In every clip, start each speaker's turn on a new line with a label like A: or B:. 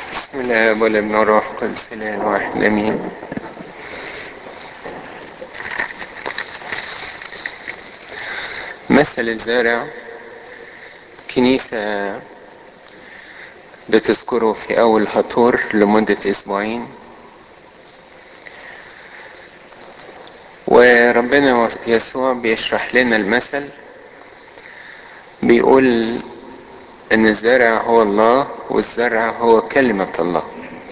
A: بسم الله والابن والروح القدس الاله الواحد امين مثل الزارع كنيسة بتذكره في أول هطور لمدة أسبوعين وربنا يسوع بيشرح لنا المثل بيقول إن الزارع هو الله والزرع هو كلمة الله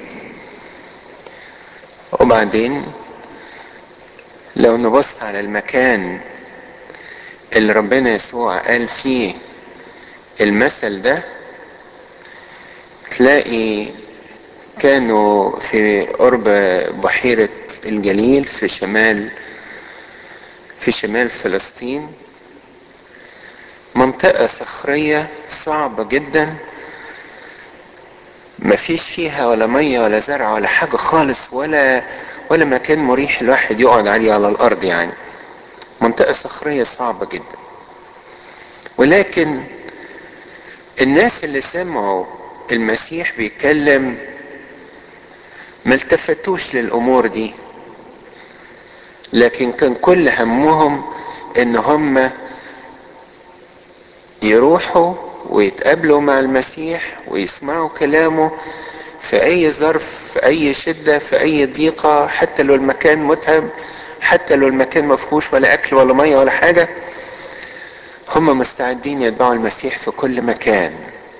A: وبعدين لو نبص على المكان اللي ربنا يسوع قال فيه المثل ده تلاقي كانوا في قرب بحيرة الجليل في شمال في شمال فلسطين منطقة صخرية صعبة جدا مفيش فيها ولا مية ولا زرع ولا حاجة خالص ولا ولا مكان مريح الواحد يقعد عليه على الأرض يعني منطقة صخرية صعبة جدا ولكن الناس اللي سمعوا المسيح بيتكلم ما التفتوش للأمور دي لكن كان كل همهم ان هم يروحوا ويتقابلوا مع المسيح ويسمعوا كلامه في اي ظرف في اي شدة في اي ضيقة حتى لو المكان متعب حتى لو المكان ما فيهوش ولا اكل ولا مية ولا حاجة هم مستعدين يتبعوا المسيح في كل مكان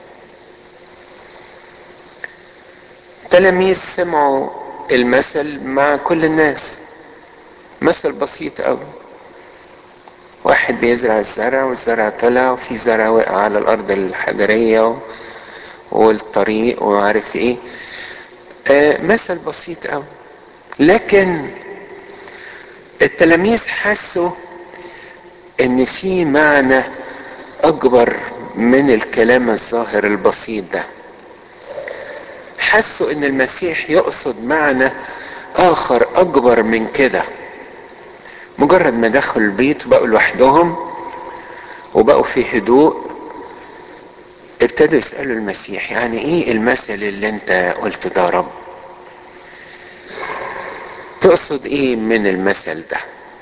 A: تلاميذ سمعوا المثل مع كل الناس مثل بسيط قوي واحد بيزرع الزرع والزرع طلع وفي زرع وقع على الارض الحجرية والطريق وعارف ايه آه مثل بسيط قوي لكن التلاميذ حسوا ان في معنى اكبر من الكلام الظاهر البسيط ده حسوا ان المسيح يقصد معنى اخر اكبر من كده مجرد ما دخلوا البيت وبقوا لوحدهم وبقوا في هدوء ابتدوا يسألوا المسيح يعني ايه المثل اللي انت قلته ده رب تقصد ايه من المثل ده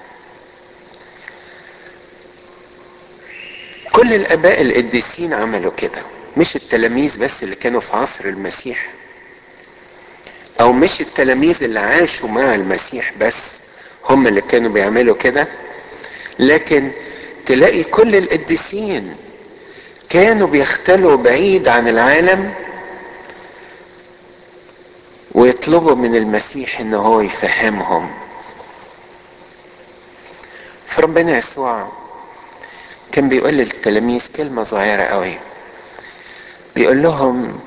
A: كل الاباء القديسين عملوا كده مش التلاميذ بس اللي كانوا في عصر المسيح او مش التلاميذ اللي عاشوا مع المسيح بس هم اللي كانوا بيعملوا كده لكن تلاقي كل القديسين كانوا بيختلوا بعيد عن العالم ويطلبوا من المسيح ان هو يفهمهم فربنا يسوع كان بيقول للتلاميذ كلمة صغيرة قوي بيقول لهم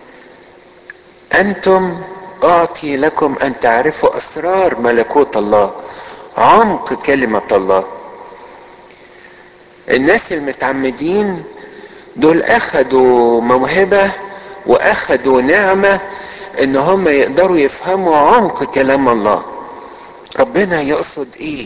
A: أنتم أعطي لكم أن تعرفوا أسرار ملكوت الله عمق كلمة الله الناس المتعمدين دول أخدوا موهبة وأخدوا نعمة إن هم يقدروا يفهموا عمق كلام الله ربنا يقصد إيه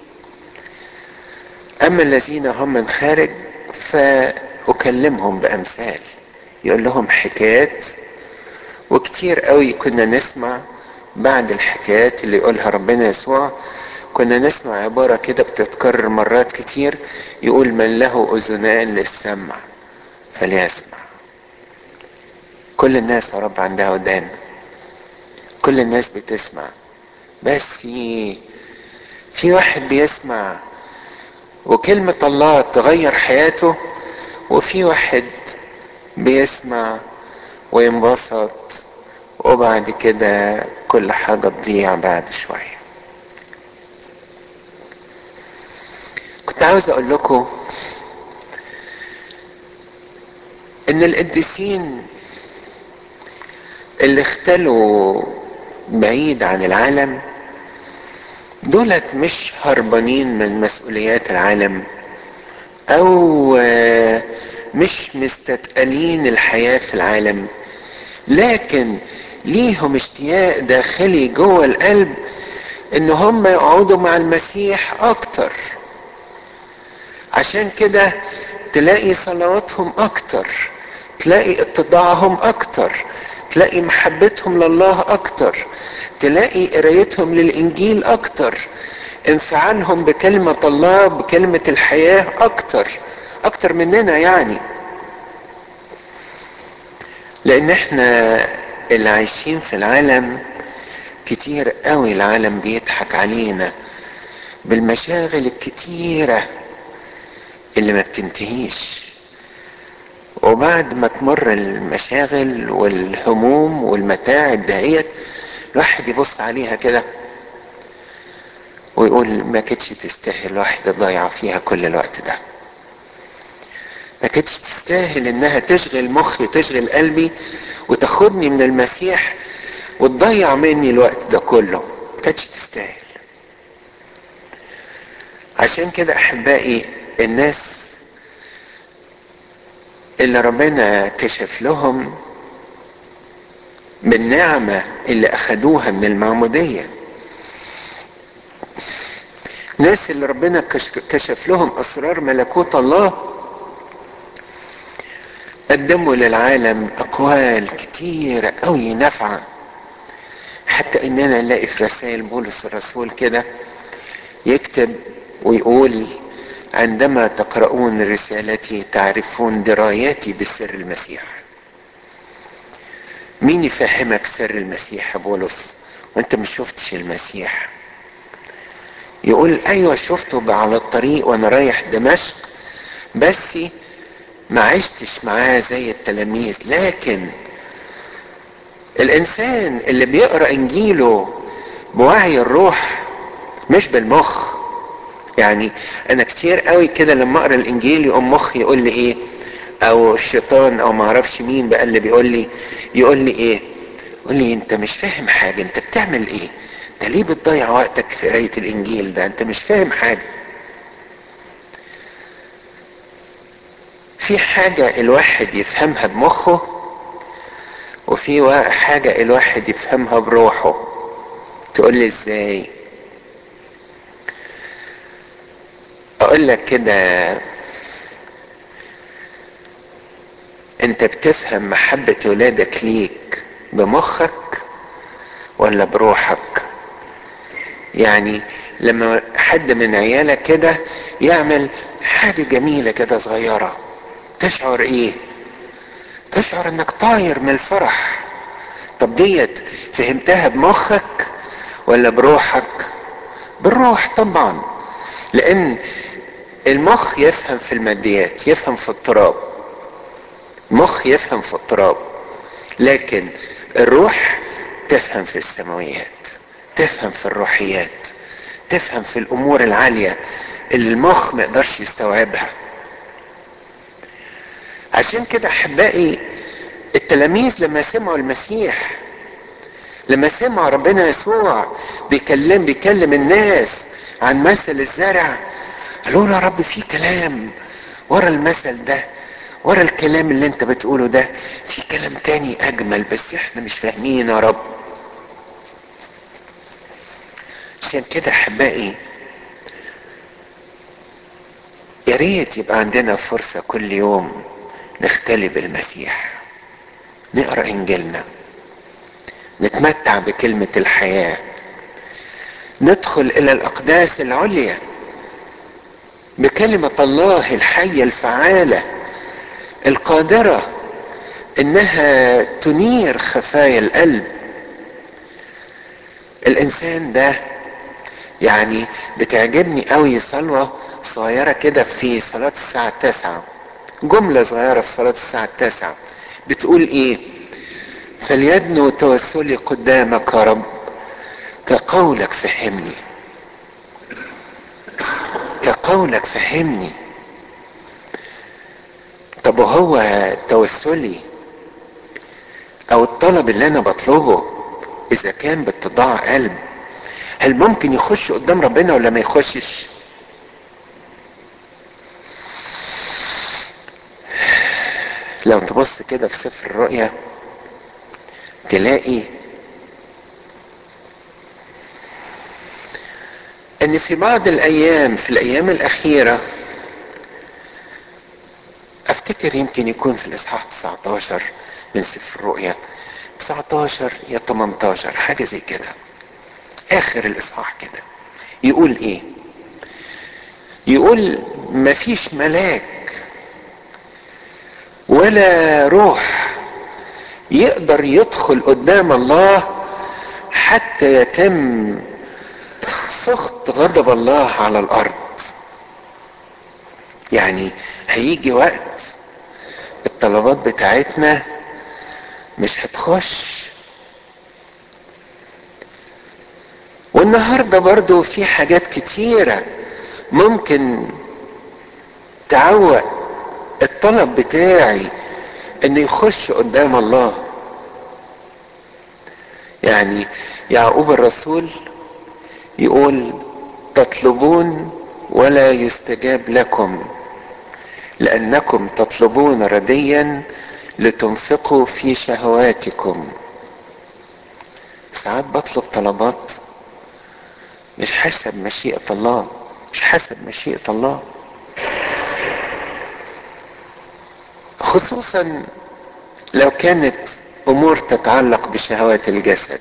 A: أما الذين هم من خارج فأكلمهم بأمثال يقول لهم حكايات وكتير قوي كنا نسمع بعد الحكايات اللي يقولها ربنا يسوع كنا نسمع عبارة كده بتتكرر مرات كتير يقول من له أذنان للسمع فليسمع كل الناس يا رب عندها ودان كل الناس بتسمع بس في واحد بيسمع وكلمة الله تغير حياته وفي واحد بيسمع وينبسط وبعد كده كل حاجة تضيع بعد شوية كنت عاوز اقول لكم ان القديسين اللي اختلوا بعيد عن العالم دولت مش هربانين من مسؤوليات العالم او مش مستتقلين الحياة في العالم لكن ليهم اشتياق داخلي جوه القلب ان هم يقعدوا مع المسيح اكتر عشان كده تلاقي صلواتهم اكتر تلاقي اتضاعهم اكتر تلاقي محبتهم لله اكتر تلاقي قرايتهم للانجيل اكتر انفعالهم بكلمة الله بكلمة الحياة اكتر اكتر مننا يعني لان احنا اللي عايشين في العالم كتير قوي العالم بيضحك علينا بالمشاغل الكتيرة اللي ما بتنتهيش وبعد ما تمر المشاغل والهموم والمتاعب دهيت الواحد يبص عليها كده ويقول ما كانتش تستاهل واحد ضايعة فيها كل الوقت ده ما كانتش تستاهل انها تشغل مخي وتشغل قلبي وتاخدني من المسيح وتضيع مني الوقت ده كله ما كانتش تستاهل عشان كده احبائي الناس اللي ربنا كشف لهم بالنعمة اللي اخدوها من المعمودية ناس اللي ربنا كشف لهم اسرار ملكوت الله قدموا للعالم اقوال كتيرة قوي نافعة حتى اننا نلاقي في رسائل بولس الرسول كده يكتب ويقول عندما تقرؤون رسالتي تعرفون درايتي بسر المسيح مين يفهمك سر المسيح يا بولس وانت مش شفتش المسيح يقول ايوه شفته على الطريق وانا رايح دمشق بس ما عشتش معاه زي التلاميذ لكن الانسان اللي بيقرا انجيله بوعي الروح مش بالمخ يعني انا كتير قوي كده لما اقرا الانجيل يقوم مخي يقول لي ايه او الشيطان او ما اعرفش مين بقى اللي بيقول لي يقول لي ايه يقول لي انت مش فاهم حاجه انت بتعمل ايه انت ليه بتضيع وقتك في قرايه الانجيل ده انت مش فاهم حاجه في حاجه الواحد يفهمها بمخه وفي حاجه الواحد يفهمها بروحه تقول لي ازاي اقول لك كده انت بتفهم محبة ولادك ليك بمخك ولا بروحك يعني لما حد من عيالك كده يعمل حاجة جميلة كده صغيرة تشعر ايه تشعر انك طاير من الفرح طب ديت فهمتها بمخك ولا بروحك بالروح طبعا لان المخ يفهم في الماديات يفهم في التراب مخ يفهم في التراب لكن الروح تفهم في السماويات تفهم في الروحيات تفهم في الامور العاليه اللي المخ ما يقدرش يستوعبها عشان كده احبائي التلاميذ لما سمعوا المسيح لما سمعوا ربنا يسوع بيكلم بيكلم الناس عن مثل الزرع قالوا له يا رب في كلام ورا المثل ده ورا الكلام اللي انت بتقوله ده في كلام تاني اجمل بس احنا مش فاهمين يا رب عشان كده احبائي يا ريت يبقى عندنا فرصه كل يوم نختلي بالمسيح نقرا انجيلنا نتمتع بكلمه الحياه ندخل الى الاقداس العليا بكلمه الله الحيه الفعاله القادره انها تنير خفايا القلب الانسان ده يعني بتعجبني قوي صلوة صغيرة كده في صلاة الساعة التاسعة جملة صغيرة في صلاة الساعة التاسعة بتقول ايه فليدنو توسلي قدامك يا رب كقولك فهمني كقولك فهمني طب وهو توسلي او الطلب اللي انا بطلبه اذا كان باتضاع قلب هل ممكن يخش قدام ربنا ولا ما يخشش لو تبص كده في سفر الرؤيا تلاقي ان في بعض الايام في الايام الاخيره افتكر يمكن يكون في الاصحاح 19 من سفر الرؤيا 19 يا 18 حاجة زي كده اخر الاصحاح كده يقول ايه يقول مفيش ملاك ولا روح يقدر يدخل قدام الله حتى يتم سخط غضب الله على الارض يعني هيجي وقت الطلبات بتاعتنا مش هتخش والنهارده برضو في حاجات كتيرة ممكن تعوق الطلب بتاعي انه يخش قدام الله يعني يعقوب الرسول يقول تطلبون ولا يستجاب لكم لانكم تطلبون رديا لتنفقوا في شهواتكم ساعات بطلب طلبات مش حسب مشيئة الله مش حسب مشيئة الله خصوصا لو كانت امور تتعلق بشهوات الجسد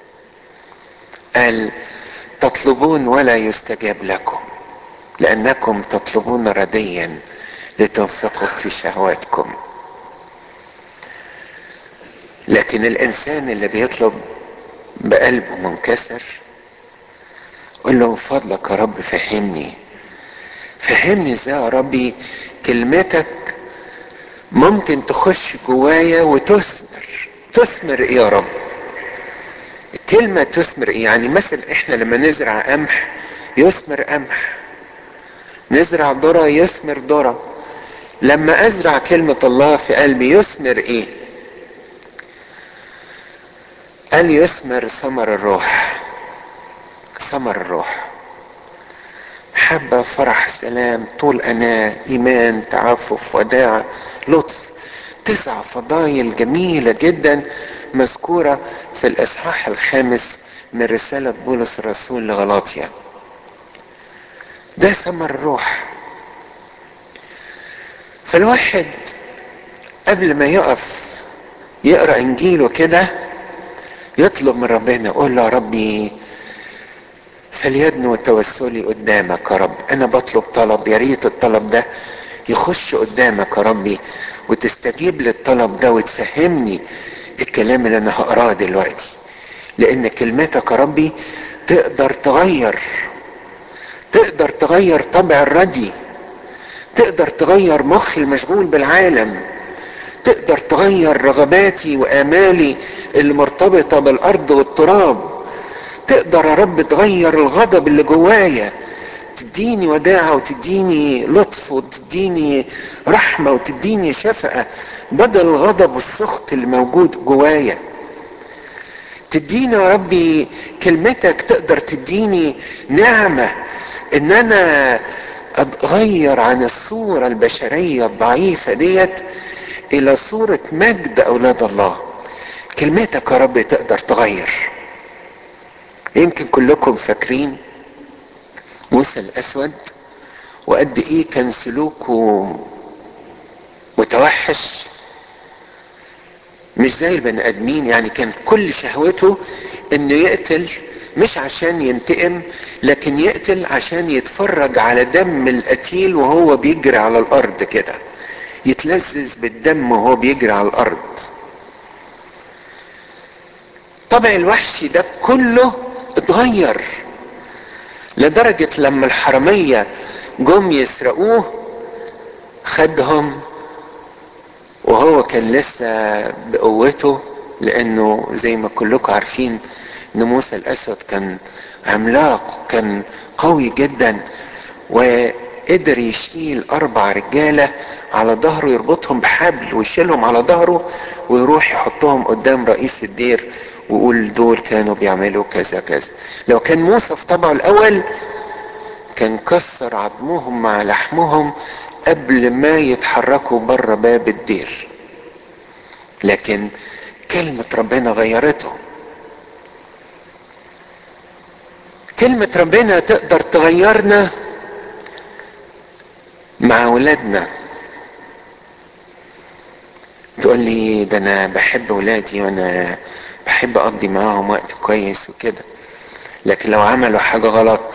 A: قال تطلبون ولا يستجاب لكم لانكم تطلبون رديا لتنفقوا في شهواتكم لكن الانسان اللي بيطلب بقلبه منكسر قل له من فضلك يا رب فهمني فهمني ازاي يا ربي كلمتك ممكن تخش جوايا وتثمر تثمر ايه يا رب الكلمة تثمر ايه يعني مثلا احنا لما نزرع قمح يثمر قمح نزرع ذرة يثمر ذرة لما ازرع كلمة الله في قلبي يثمر ايه قال يثمر ثمر الروح ثمر الروح محبة فرح سلام طول أناة إيمان تعفف وداع لطف تسع فضائل جميلة جدا مذكورة في الإصحاح الخامس من رسالة بولس الرسول لغلاطيا ده ثمر الروح فالواحد قبل ما يقف يقرأ إنجيله كده يطلب من ربنا يقول له يا ربي فليدنو توسلي قدامك يا رب انا بطلب طلب يا ريت الطلب ده يخش قدامك يا ربي وتستجيب للطلب ده وتفهمني الكلام اللي انا هقراه دلوقتي لان كلمتك يا ربي تقدر تغير تقدر تغير طبع الردي تقدر تغير مخي المشغول بالعالم تقدر تغير رغباتي وامالي اللي مرتبطه بالارض والتراب تقدر يا رب تغير الغضب اللي جوايا تديني وداعة وتديني لطف وتديني رحمة وتديني شفقة بدل الغضب والسخط اللي موجود جوايا تديني يا ربي كلمتك تقدر تديني نعمة ان انا اتغير عن الصورة البشرية الضعيفة ديت الى صورة مجد اولاد الله كلمتك يا رب تقدر تغير يمكن كلكم فاكرين موسى الاسود وقد ايه كان سلوكه متوحش مش زي البني ادمين يعني كان كل شهوته انه يقتل مش عشان ينتقم لكن يقتل عشان يتفرج على دم القتيل وهو بيجري على الارض كده يتلذذ بالدم وهو بيجري على الارض طبع الوحشي ده كله اتغير لدرجة لما الحرامية جم يسرقوه خدهم وهو كان لسه بقوته لانه زي ما كلكم عارفين ان موسى الاسود كان عملاق كان قوي جدا وقدر يشيل اربع رجاله على ظهره يربطهم بحبل ويشيلهم على ظهره ويروح يحطهم قدام رئيس الدير ويقول دول كانوا بيعملوا كذا كذا لو كان موسى في طبعه الاول كان كسر عظمهم مع لحمهم قبل ما يتحركوا بره باب الدير لكن كلمة ربنا غيرته كلمة ربنا تقدر تغيرنا مع ولادنا تقول لي ده انا بحب ولادي وانا بحب اقضي معاهم وقت كويس وكده لكن لو عملوا حاجة غلط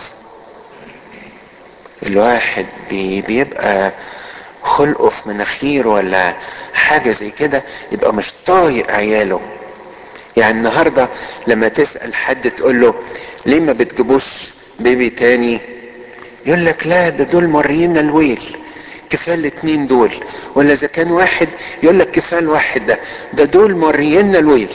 A: الواحد بي بيبقى خلقه في مناخير ولا حاجة زي كده يبقى مش طايق عياله يعني النهاردة لما تسأل حد تقول له ليه ما بتجيبوش بيبي تاني يقول لك لا ده دول مرينا الويل كفايه الاتنين دول ولا اذا كان واحد يقول لك كفايه الواحد ده ده دول مرينا الويل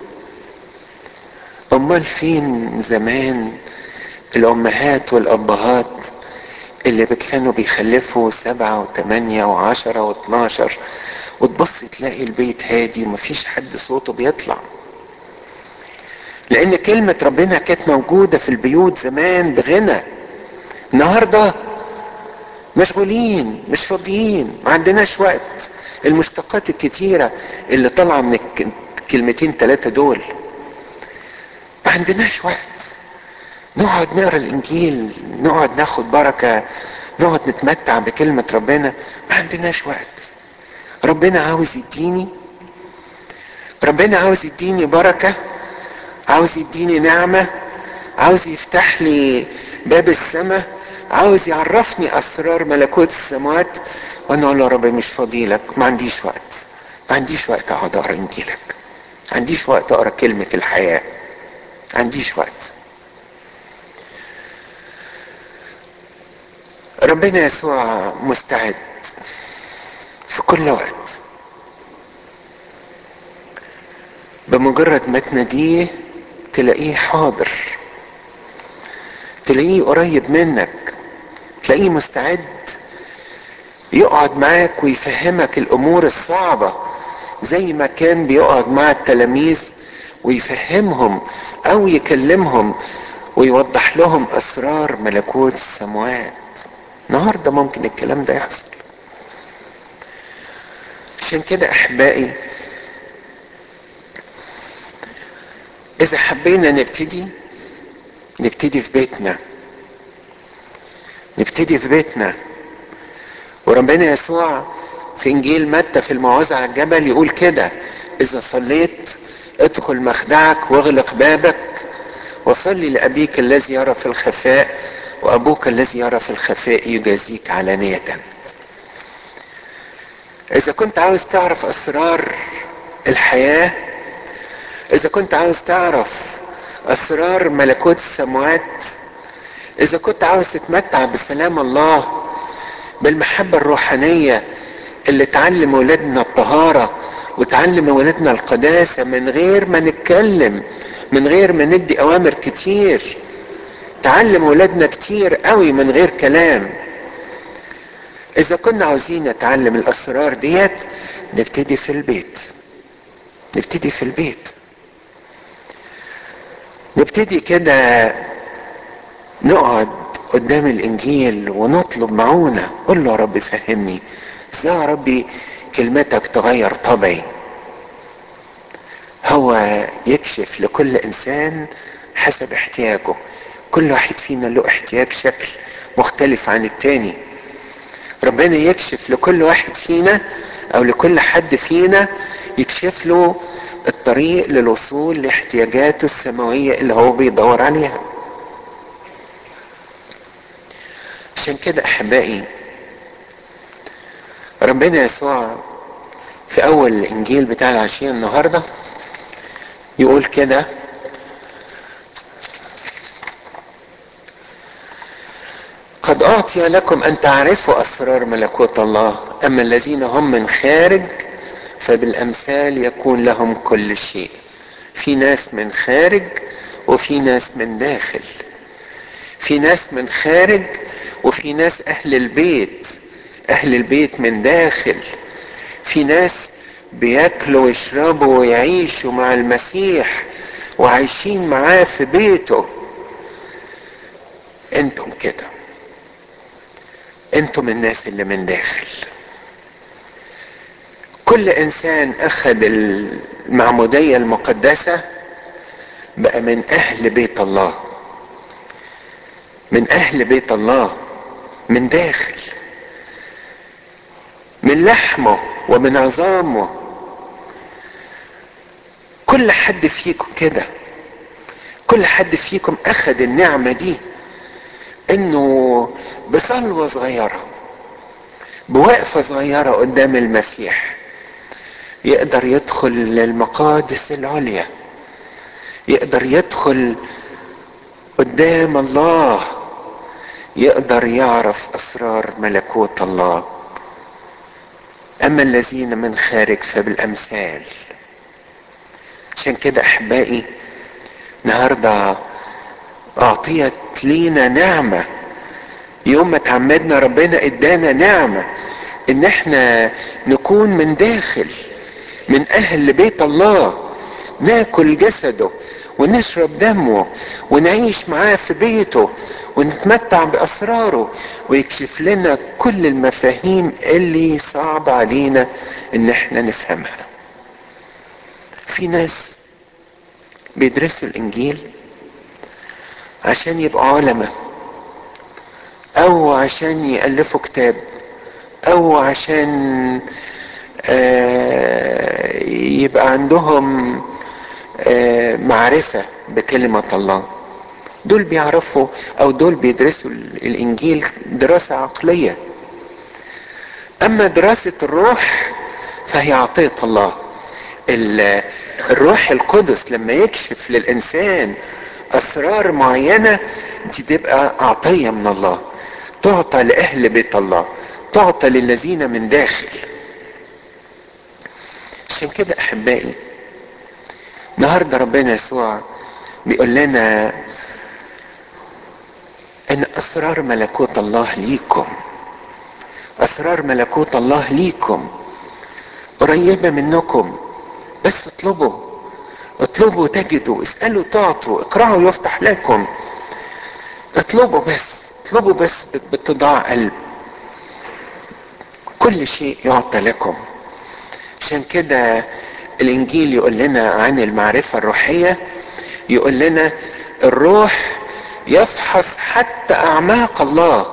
A: امال فين زمان الامهات والابهات اللي كانوا بيخلفوا سبعة وثمانية وعشرة واتناشر وتبص تلاقي البيت هادي ومفيش حد صوته بيطلع لان كلمة ربنا كانت موجودة في البيوت زمان بغنى النهاردة مشغولين مش فاضيين ما عندناش وقت المشتقات الكتيرة اللي طالعة من الكلمتين ثلاثة دول ما عندناش وقت نقعد نقرا الانجيل نقعد ناخد بركه نقعد نتمتع بكلمه ربنا ما عندناش وقت ربنا عاوز يديني ربنا عاوز يديني بركه عاوز يديني نعمه عاوز يفتح لي باب السماء عاوز يعرفني اسرار ملكوت السماوات وانا اقول له يا رب مش فاضي لك ما عنديش وقت ما عنديش وقت اقعد اقرا انجيلك ما عنديش وقت اقرا كلمه الحياه ما عنديش وقت ربنا يسوع مستعد في كل وقت بمجرد ما تناديه تلاقيه حاضر تلاقيه قريب منك تلاقيه مستعد يقعد معاك ويفهمك الامور الصعبه زي ما كان بيقعد مع التلاميذ ويفهمهم او يكلمهم ويوضح لهم اسرار ملكوت السماوات النهارده ممكن الكلام ده يحصل عشان كده احبائي اذا حبينا نبتدي نبتدي في بيتنا نبتدي في بيتنا وربنا يسوع في انجيل متى في الموعظه على الجبل يقول كده اذا صليت ادخل مخدعك واغلق بابك وصلي لابيك الذي يرى في الخفاء وابوك الذي يرى في الخفاء يجازيك علانيه اذا كنت عاوز تعرف اسرار الحياه اذا كنت عاوز تعرف اسرار ملكوت السماوات اذا كنت عاوز تتمتع بسلام الله بالمحبه الروحانيه اللي تعلم ولادنا الطهاره وتعلم ولادنا القداسه من غير ما نتكلم من غير ما ندي اوامر كتير تعلم ولادنا كتير قوي من غير كلام اذا كنا عاوزين نتعلم الاسرار ديت نبتدي في البيت نبتدي في البيت نبتدي كده نقعد قدام الانجيل ونطلب معونة قول له يا رب فهمني ازاي يا ربي كلمتك تغير طبعي هو يكشف لكل انسان حسب احتياجه كل واحد فينا له احتياج شكل مختلف عن التاني ربنا يكشف لكل واحد فينا او لكل حد فينا يكشف له الطريق للوصول لاحتياجاته السماوية اللي هو بيدور عليها عشان كده احبائي ربنا يسوع في اول الانجيل بتاع العشية النهاردة يقول كده قد أعطي لكم أن تعرفوا أسرار ملكوت الله أما الذين هم من خارج فبالأمثال يكون لهم كل شيء في ناس من خارج وفي ناس من داخل في ناس من خارج وفي ناس أهل البيت أهل البيت من داخل في ناس بياكلوا ويشربوا ويعيشوا مع المسيح وعايشين معاه في بيته انتم كده انتم الناس اللي من داخل كل انسان اخذ المعمودية المقدسة بقى من اهل بيت الله من اهل بيت الله من داخل من لحمه ومن عظامه كل حد فيكم كده كل حد فيكم اخذ النعمة دي انه بصلوة صغيرة بوقفة صغيرة قدام المسيح يقدر يدخل للمقادس العليا يقدر يدخل قدام الله يقدر يعرف اسرار ملكوت الله اما الذين من خارج فبالامثال عشان كده احبائي النهارده اعطيت لينا نعمه يوم ما تعمدنا ربنا ادانا نعمه ان احنا نكون من داخل من اهل بيت الله ناكل جسده ونشرب دمه ونعيش معاه في بيته ونتمتع باسراره ويكشف لنا كل المفاهيم اللي صعب علينا ان احنا نفهمها في ناس بيدرسوا الانجيل عشان يبقوا علماء او عشان يالفوا كتاب او عشان يبقى عندهم معرفة بكلمة الله دول بيعرفوا او دول بيدرسوا الانجيل دراسة عقلية اما دراسة الروح فهي عطية الله الروح القدس لما يكشف للانسان اسرار معينة دي تبقى عطية من الله تعطى لاهل بيت الله تعطى للذين من داخل عشان كده احبائي النهارده ربنا يسوع بيقول لنا ان اسرار ملكوت الله ليكم اسرار ملكوت الله ليكم قريبه منكم بس اطلبوا اطلبوا تجدوا اسالوا تعطوا اقرعوا يفتح لكم اطلبوا بس اطلبوا بس باتضاع قلب كل شيء يعطى لكم عشان كده الانجيل يقول لنا عن المعرفه الروحيه يقول لنا الروح يفحص حتى اعماق الله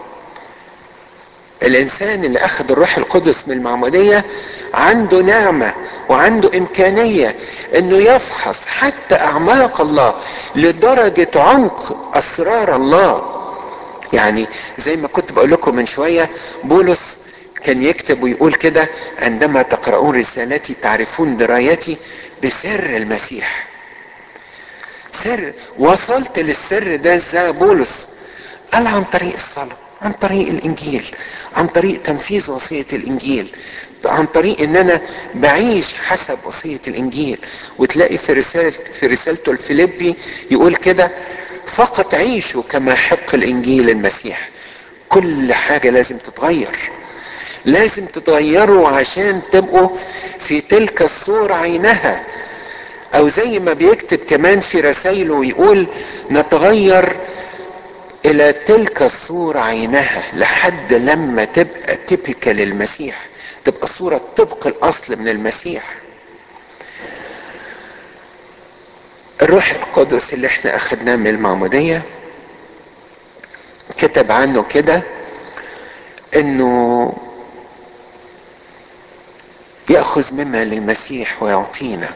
A: الانسان اللي اخذ الروح القدس من المعموديه عنده نعمه وعنده امكانيه انه يفحص حتى اعماق الله لدرجه عمق اسرار الله يعني زي ما كنت بقول لكم من شويه بولس كان يكتب ويقول كده عندما تقرؤون رسالتي تعرفون درايتي بسر المسيح سر وصلت للسر ده ازاي بولس قال عن طريق الصلاه عن طريق الانجيل عن طريق تنفيذ وصيه الانجيل عن طريق ان انا بعيش حسب وصيه الانجيل وتلاقي في رساله في رسالته الفيليبي يقول كده فقط عيشوا كما حق الانجيل المسيح كل حاجه لازم تتغير لازم تتغيروا عشان تبقوا في تلك الصورة عينها او زي ما بيكتب كمان في رسائله ويقول نتغير الى تلك الصورة عينها لحد لما تبقى تبكى للمسيح تبقى صورة طبق الاصل من المسيح الروح القدس اللي احنا اخدناه من المعمودية كتب عنه كده انه ياخذ مما للمسيح ويعطينا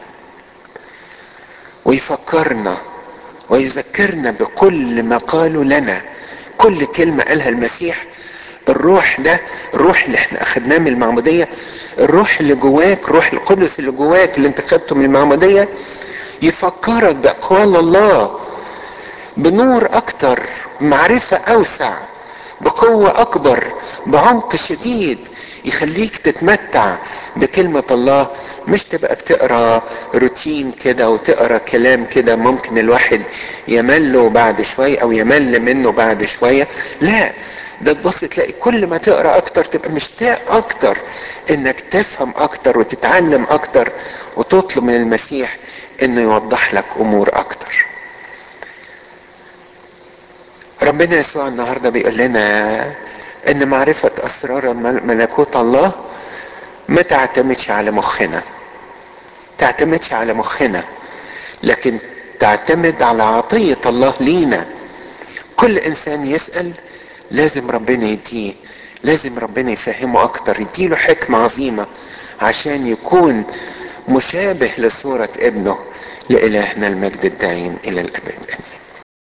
A: ويفكرنا ويذكرنا بكل ما قالوا لنا كل كلمة قالها المسيح الروح ده الروح اللي احنا اخدناه من المعمودية الروح اللي جواك روح القدس اللي جواك اللي انت خدته من المعمودية يفكرك بأقوال الله بنور أكتر معرفة أوسع بقوة أكبر بعمق شديد يخليك تتمتع بكلمة الله مش تبقى بتقرا روتين كده وتقرا كلام كده ممكن الواحد يمله بعد شوية أو يمل منه بعد شوية لا ده تبص تلاقي كل ما تقرا اكتر تبقى مشتاق اكتر انك تفهم اكتر وتتعلم اكتر وتطلب من المسيح انه يوضح لك امور اكتر ربنا يسوع النهارده بيقول لنا ان معرفة اسرار ملكوت الله ما تعتمدش على مخنا تعتمدش على مخنا لكن تعتمد على عطية الله لينا كل انسان يسأل لازم ربنا يديه لازم ربنا يفهمه اكتر يديله حكمة عظيمة عشان يكون مشابه لصورة ابنه لإلهنا المجد الدائم إلى الأبد